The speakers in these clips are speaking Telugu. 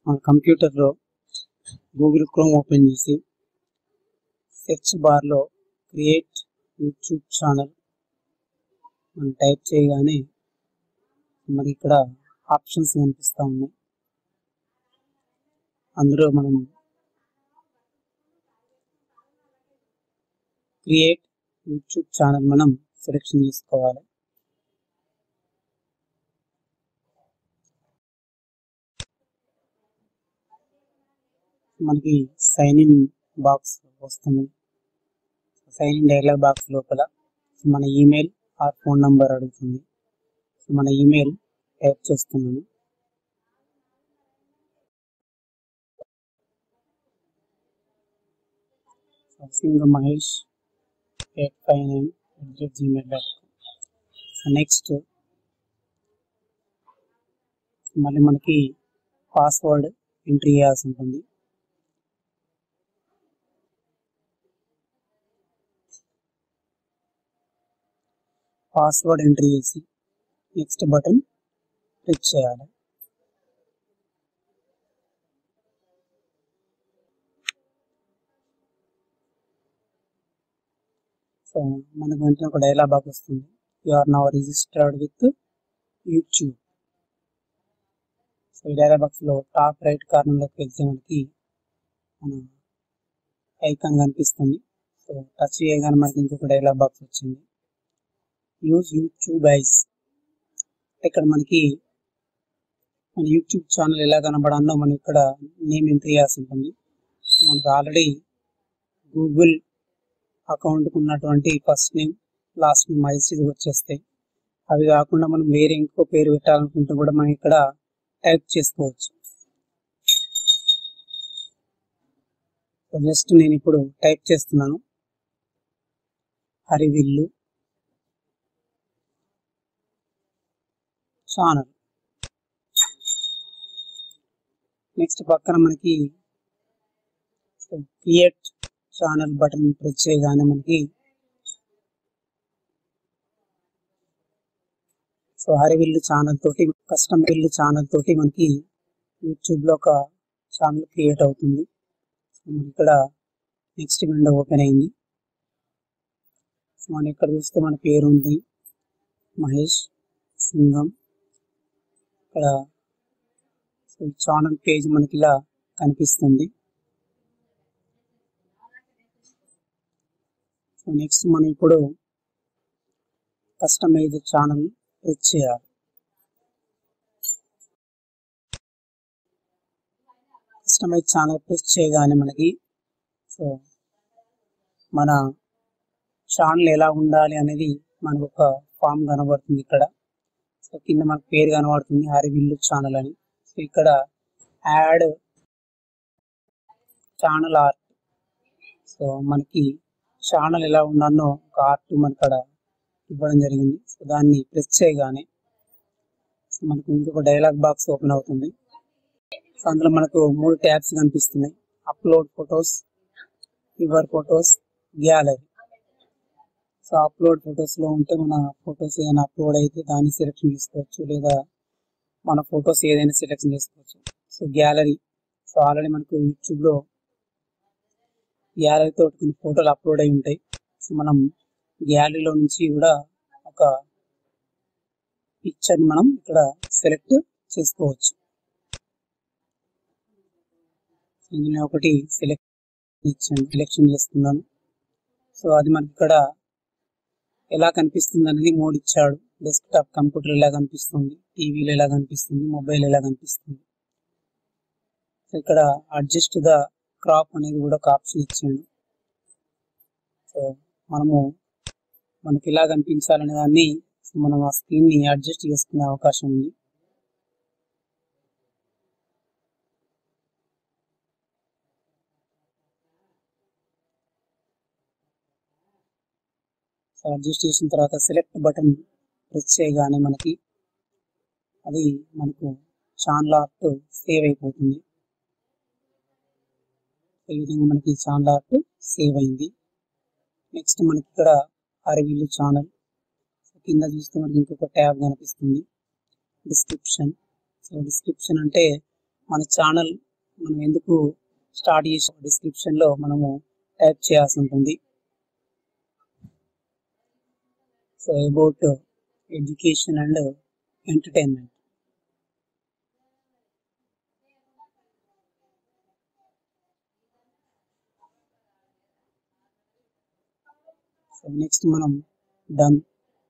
మన కంప్యూటర్లో గూగుల్ క్రోమ్ ఓపెన్ చేసి సెర్చ్ బార్లో క్రియేట్ యూట్యూబ్ ఛానల్ మనం టైప్ చేయగానే మనకి ఇక్కడ ఆప్షన్స్ కనిపిస్తూ ఉన్నాయి అందులో మనం క్రియేట్ యూట్యూబ్ ఛానల్ మనం సెలెక్షన్ చేసుకోవాలి మనకి సైన్ ఇన్ బాక్స్ వస్తుంది సైన్ ఇన్ డైలాగ్ బాక్స్ లోపల మన ఈమెయిల్ ఆర్ ఫోన్ నంబర్ అడుగుతుంది సో మన ఈమెయిల్ టైప్ చేస్తున్నాను Singh Mahesh eight five nine at Gmail dot com next మళ్ళీ మనకి పాస్వర్డ్ ఎంట్రీ చేయాల్సి ఉంటుంది పాస్వర్డ్ ఎంట్రీ చేసి నెక్స్ట్ బటన్ క్లిక్ చేయాలి సో మనకు వెంటనే ఒక డైలాగ్ బాక్స్ వస్తుంది you are now registered with YouTube so ఈ డైలాగ్ బాక్స్లో టాప్ రైట్ కార్నర్లోకి వెళ్తే మనకి మన ఐకాన్ కనిపిస్తుంది సో టచ్ చేయగానే మనకి ఇంకొక డైలాగ్ బాక్స్ వచ్చింది యూజ్ యూట్యూబ్ ఐజ్ ఇక్కడ మనకి మన యూట్యూబ్ ఛానల్ ఎలా కనబడాలో మనం ఇక్కడ నేమ్ ఎంట్రీ చేయాల్సి ఉంటుంది మనకు ఆల్రెడీ గూగుల్ అకౌంట్కి ఉన్నటువంటి first name last name as వచ్చేస్తాయి అవి కాకుండా మనం వేరే ఇంకో పేరు పెట్టాలనుకుంటే కూడా మనం ఇక్కడ టైప్ చేసుకోవచ్చు జస్ట్ నేను ఇప్పుడు టైప్ చేస్తున్నాను హరివిల్లు ఛానల్ నెక్స్ట్ పక్కన మనకి క్రియేట్ ఛానల్ బటన్ ప్రెస్ చేయగానే మనకి సో హరివిల్లు ఛానల్ తోటి కస్టమ్ విల్లు ఛానల్ తోటి మనకి యూట్యూబ్ లో ఒక ఛానల్ క్రియేట్ అవుతుంది సో మనకి ఇక్కడ నెక్స్ట్ విండో ఓపెన్ అయింది సో మనం ఇక్కడ చూస్తే మన పేరు ఉంది మహేష్ సింగం ఇక్కడ సో ఈ ఛానల్ పేజ్ మనకి ఇలా కనిపిస్తుంది సో నెక్స్ట్ మనం ఇప్పుడు కస్టమైజ్ ఛానల్ క్లిక్ చేయాలి కస్టమైజ్ ఛానల్ ప్రెస్ చేయగానే మనకి సో మన ఛానల్ ఎలా ఉండాలి అనేది మనకు ఒక ఫామ్ కనబడుతుంది ఇక్కడ సో కింద మనకు పేరు కనబడుతుంది హరివిల్లు ఛానల్ అని సో ఇక్కడ యాడ్ ఛానల్ ఆర్ట్ సో మనకి ఛానల్ ఎలా ఉండాలో ఒక ఆర్ట్ మన ఇక్కడ ఇవ్వడం జరిగింది సో దాన్ని ప్రెస్ చేయగానే సో మనకు ఇంకొక డైలాగ్ బాక్స్ ఓపెన్ అవుతుంది సో అందులో మనకు మూడు ట్యాబ్స్ కనిపిస్తున్నాయి upload photos your photos gallery so upload photos లో ఉంటే మన ఫొటోస్ ఏదైనా అప్లోడ్ అయితే దాన్ని సెలెక్షన్ చేసుకోవచ్చు లేదా మన ఫొటోస్ ఏదైనా సెలెక్షన్ చేసుకోవచ్చు సో గ్యాలరీ సో ఆల్రెడీ మనకు యూట్యూబ్ లో గ్యాలరీతో కొన్ని ఫోటోలు అప్లోడ్ అయి ఉంటాయి సో మనం గ్యాలరీలో నుంచి కూడా ఒక పిక్చర్ మనం ఇక్కడ సెలెక్ట్ చేసుకోవచ్చు ఇందులో ఒకటి సెలెక్ట్ ఇచ్చాను సెలెక్షన్ చేస్తున్నాను సో అది మనకి ఇక్కడ ఎలా కనిపిస్తుంది అనేది మోడ్ ఇచ్చాడు డెస్క్టాప్ కంప్యూటర్ ఎలా కనిపిస్తుంది టీవీలో ఎలా కనిపిస్తుంది మొబైల్ ఎలా కనిపిస్తుంది సో ఇక్కడ అడ్జస్ట్ ద క్రాప్ అనేది కూడా ఒక ఆప్షన్ ఇచ్చాడు సో మనము మనకి ఎలా కనిపించాలనే దాన్ని మనం ఆ స్క్రీన్ ని అడ్జస్ట్ చేసుకునే అవకాశం ఉంది సో అడ్జస్ట్ చేసిన తర్వాత సెలెక్ట్ బటన్ ప్రెస్ చేయగానే మనకి అది మనకు ఛానల్ ఆర్ట్ సేవ్ అయిపోతుంది ఈ విధంగా మనకి ఛానల్ ఆర్ట్ సేవ్ అయింది నెక్స్ట్ మనకి ఇక్కడ అరవిల్లు ఛానల్ కింద చూస్తే మనకి ఇంకొక ట్యాబ్ కనిపిస్తుంది డిస్క్రిప్షన్ సో డిస్క్రిప్షన్ అంటే మన ఛానల్ మనం ఎందుకు స్టార్ట్ చేసే డిస్క్రిప్షన్లో మనము టైప్ చేయాల్సి ఉంటుంది so about education and entertainment so next మనం డన్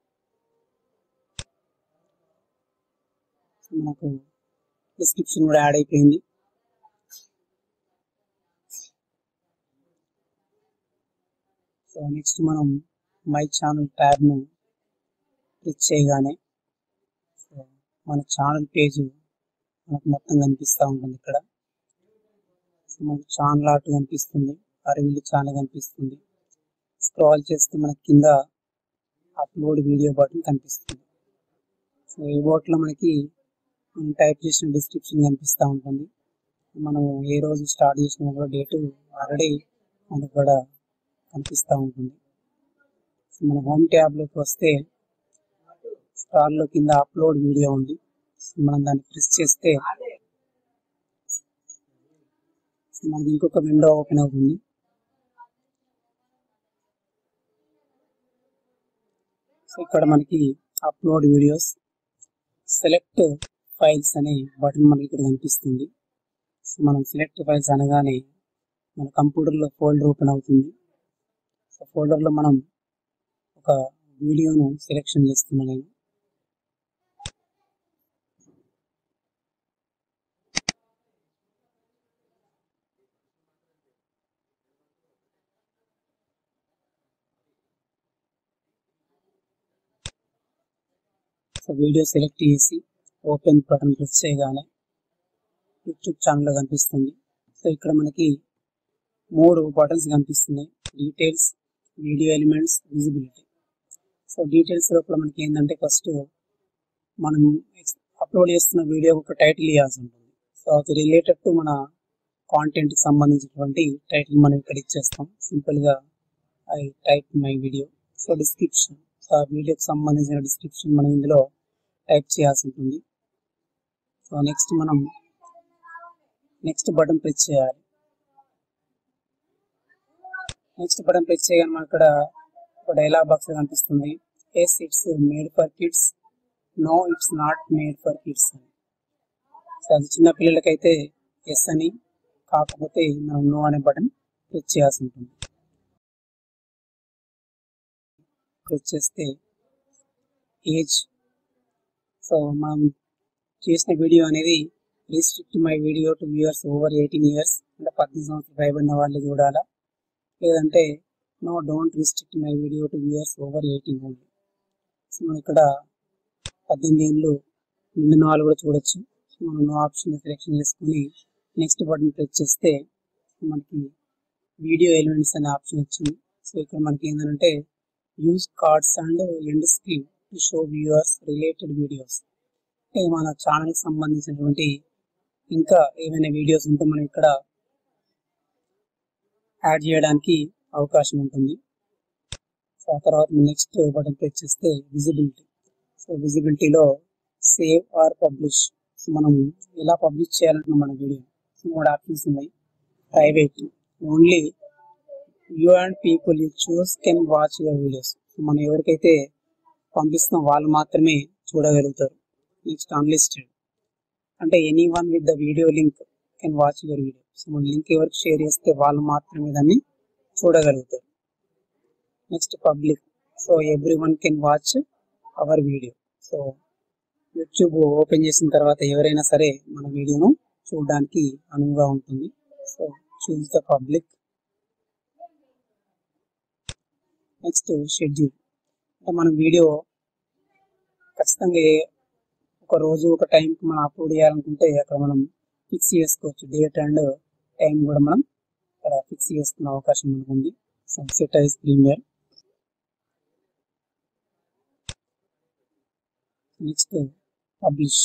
సో మనకు డిస్క్రిప్షన్ కూడా యాడ్ అయిపోయింది సో నెక్స్ట్ మనం మై ఛానల్ ట్యాబ్ను క్లిక్ చేయగానే సో మన ఛానల్ పేజ్ మనకు మొత్తం కనిపిస్తూ ఉంటుంది ఇక్కడ సో మనకు ఛానల్ ఆర్ట్ కనిపిస్తుంది అరవిల్లు ఛానల్ కనిపిస్తుంది స్క్రాల్ చేస్తే మనకి కింద అప్లోడ్ వీడియో బటన్ కనిపిస్తుంది సో ఈ బోట్లో మనకి మనం టైప్ చేసిన డిస్క్రిప్షన్ కనిపిస్తూ ఉంటుంది మనం ఏ రోజు స్టార్ట్ చేసినా కూడా డేటు ఆల్రెడీ మనకు కూడా కనిపిస్తూ ఉంటుంది సో మన హోమ్ ట్యాబ్లోకి వస్తే స్క్రాల్లో కింద అప్లోడ్ వీడియో ఉంది సో మనం దాన్ని ప్రెస్ చేస్తే సో మనకి ఇంకొక విండో ఓపెన్ అవుతుంది సో ఇక్కడ మనకి అప్లోడ్ వీడియోస్ సెలెక్ట్ ఫైల్స్ అనే బటన్ మనకి ఇక్కడ కనిపిస్తుంది సో మనం సెలెక్ట్ ఫైల్స్ అనగానే మన కంప్యూటర్లో ఫోల్డర్ ఓపెన్ అవుతుంది సో ఫోల్డర్లో మనం ఒక వీడియోను సెలెక్షన్ చేస్తున్నాను నేను సో వీడియో సెలెక్ట్ చేసి ఓపెన్ బటన్ ప్రెస్ చేయగానే యూట్యూబ్ ఛానల్ కనిపిస్తుంది సో ఇక్కడ మనకి మూడు బటన్స్ కనిపిస్తున్నాయి details video elements visibility so details లోపల మనకి ఏంటంటే ఫస్ట్ మనం అప్లోడ్ చేస్తున్న వీడియో ఒక టైటిల్ ఇవ్వాల్సి ఉంటుంది సో అది రిలేటెడ్ టు మన కాంటెంట్ కి సంబంధించినటువంటి టైటిల్ మనం ఇక్కడ ఇచ్చేస్తాం సింపుల్ గా I type my video so description so ఆ వీడియోకి సంబంధించిన డిస్క్రిప్షన్ మనం ఇందులో టైప్ చేయాల్సి ఉంటుంది సో నెక్స్ట్ మనం నెక్స్ట్ బటన్ ప్రెస్ చేయాలి నెక్స్ట్ బటన్ ప్రెస్ చేయగానే మనకు ఇక్కడ ఒక డైలాగ్ బాక్స్ కనిపిస్తుంది yes it's made for kids no it's not made for kids అని సో అది చిన్న పిల్లలకైతే ఎస్ అని కాకపోతే మనం నో అనే బటన్ ప్రెస్ చేయాల్సి ఉంటుంది ప్రెస్ చేస్తే ఏజ్ సో మనం చేసిన వీడియో అనేది restrict my video to viewers over eighteen years అంటే పద్దెనిమిది సంవత్సరాలు పైబడిన వాళ్ళు చూడాలా లేదంటే no don't restrict my video to viewers over eighteen only so మనం ఇక్కడ పద్దెనిమిది ఏళ్ళు నిండిన వాళ్ళు కూడా చూడొచ్చు సో మనం నో ఆప్షన్ సెలెక్షన్ చేసుకుని నెక్స్ట్ బటన్ ప్రెస్ చేస్తే మనకి వీడియో ఎలిమెంట్స్ అనే ఆప్షన్ వచ్చింది సో ఇక్కడ మనకి ఏంటంటే use cards and end screen to show viewers related videos అంటే మన ఛానల్కి సంబంధించినటువంటి ఇంకా ఏమైనా వీడియోస్ ఉంటే మనం ఇక్కడ యాడ్ చేయడానికి అవకాశం ఉంటుంది సో ఆ తర్వాత నెక్స్ట్ బటన్ ప్రెస్ చేస్తే విజిబిలిటీ సో విజిబిలిటీలో సేవ్ ఆర్ పబ్లిష్ సో మనం ఎలా పబ్లిష్ చేయాలంటున్నాం మన వీడియో సో మూడు ఆప్షన్స్ ఉన్నాయి private only you and people you choose can watch your videos so మనం ఎవరికైతే పంపిస్తాం వాళ్ళు మాత్రమే చూడగలుగుతారు నెక్స్ట్ అన్లిస్టెడ్ అంటే anyone with the video link can watch your video so మన లింక్ ఎవరికి షేర్ చేస్తే వాళ్ళు మాత్రమే దాన్ని చూడగలుగుతారు next public so every one can watch our video so YouTube open చేసిన తర్వాత ఎవరైనా సరే మన వీడియోను చూడడానికి అనువుగా ఉంటుంది so choose the public next schedule అంటే మనం వీడియో ఖచ్చితంగా ఏ- ఒక రోజు ఒక టైంకి మనం అప్లోడ్ చేయాలనుకుంటే అక్కడ మనం ఫిక్స్ చేసుకోవచ్చు డేట్ అండ్ టైం కూడా మనం ఇక్కడ ఫిక్స్ చేసుకునే అవకాశం మనకు ఉంది so set as premiere next publish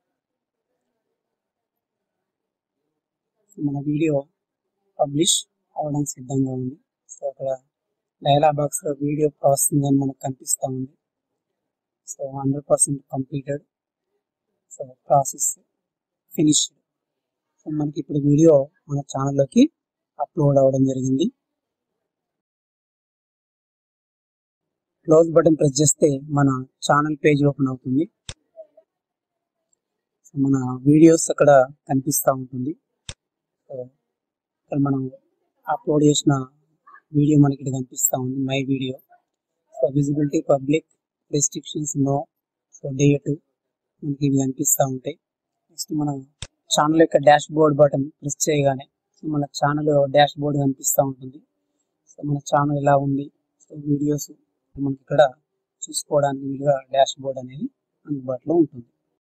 మన వీడియో పబ్లిష్ అవడానికి సిద్ధంగా ఉంది సో అక్కడ డైలాగ్ బాక్స్ లో వీడియో ప్రాసెసింగ్ అని మనకు కనిపిస్తూ ఉంది so hundred percent completed so process finished so మనకి ఇప్పుడు వీడియో మన ఛానల్లోకి అప్లోడ్ అవ్వడం జరిగింది క్లోజ్ బటన్ ప్రెస్ చేస్తే మన ఛానల్ పేజ్ ఓపెన్ అవుతుంది సో మన వీడియోస్ అక్కడ కనిపిస్తూ ఉంటుంది సో ఇక్కడ మనం అప్లోడ్ చేసిన వీడియో మనకి ఇక్కడ కనిపిస్తూ ఉంది my video so visibility public restrictions no so date మనకి ఇవి కనిపిస్తూ ఉంటాయి నెక్స్ట్ మన ఛానల్ యొక్క డాష్ బోర్డ్ బటన్ ప్రెస్ చేయగానే సో మన ఛానల్ డాష్ బోర్డ్ కనిపిస్తూ ఉంటుంది సో మన ఛానల్ ఎలా ఉంది సో వీడియోస్ మనకి ఇక్కడ చూసుకోవడానికి వీలుగా డాష్ బోర్డ్ అనేది అందుబాటులో ఉంటుంది